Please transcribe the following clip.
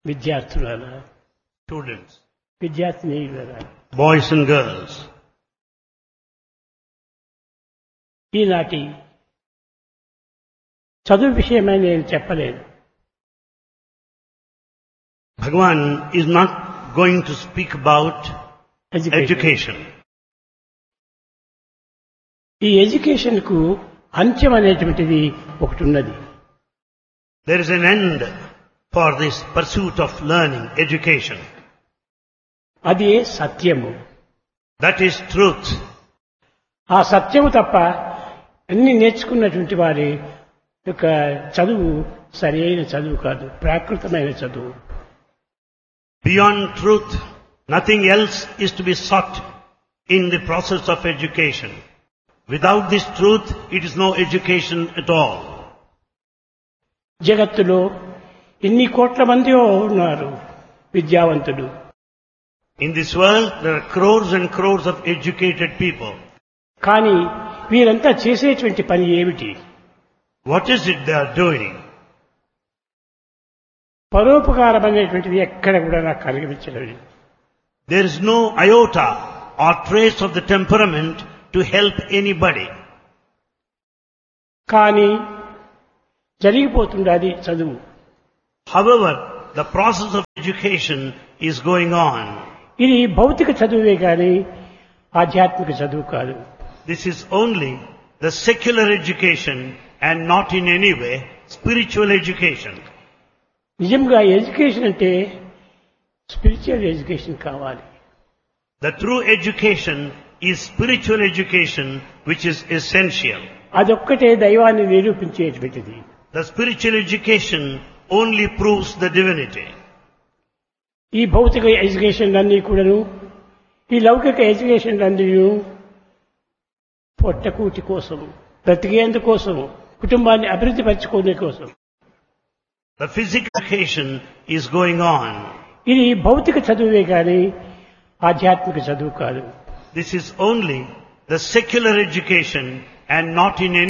విద్యార్థులారా students, విద్యార్థినీయులారా boys and girls. ఈనాటి చదువు విషయమై నేను చెప్పలేను Bhagavan is not going to speak about education education. ఈ ఎడ్యుకేషన్ కు అంత్యం అనేటువంటిది ఒకటి ఉన్నది There is an end for this pursuit of learning, education. అది సత్యము That is truth. ఆ సత్యము తప్ప అన్ని నేర్చుకున్నటువంటి వారి యొక్క చదువు సరి అయిన చదువు కాదు ప్రాకృతమైన చదువు Beyond truth, nothing else is to be sought in the process of education. Without this truth, it is no education at all. జగత్తులో ఎన్ని కోట్ల మంది ఉన్నారు విద్యావంతులు In this world, there are crores and crores of educated people. కానీ వీరంతా చేసేటువంటి పని ఏమిటి What is it they are doing? పరోపకారం అనేటువంటిది ఎక్కడ కూడా నాకు కనిపించలేదు There is no iota or trace of the temperament to help anybody. కానీ జరిగిపోతుండాది చదువు However, the process of education is going on. ఇది భౌతిక చదువే కానీ ఆధ్యాత్మిక చదువు కాదు This is only the secular education and not in any way spiritual education. నిజంగా ఎడ్యుకేషన్ అంటే స్పిరిచువల్ ఎడ్యుకేషన్ కావాలి The true education is spiritual education which is essential. అదొక్కటే దైవాన్ని నిరూపించేటువంటిది The spiritual education only proves the divinity. ఈ భౌతిక education అన్నీ కూడాను ఈ లౌకిక ఎడ్యుకేషన్ అన్నీ పొట్టకూటి కోసం బ్రతికేందుకోసం కుటుంబాన్ని అభివృద్ధి పరచుకునే కోసం The physical education is going on. ఇది భౌతిక చదువే కానీ ఆధ్యాత్మిక చదువు కాదు This is only the secular education and not in any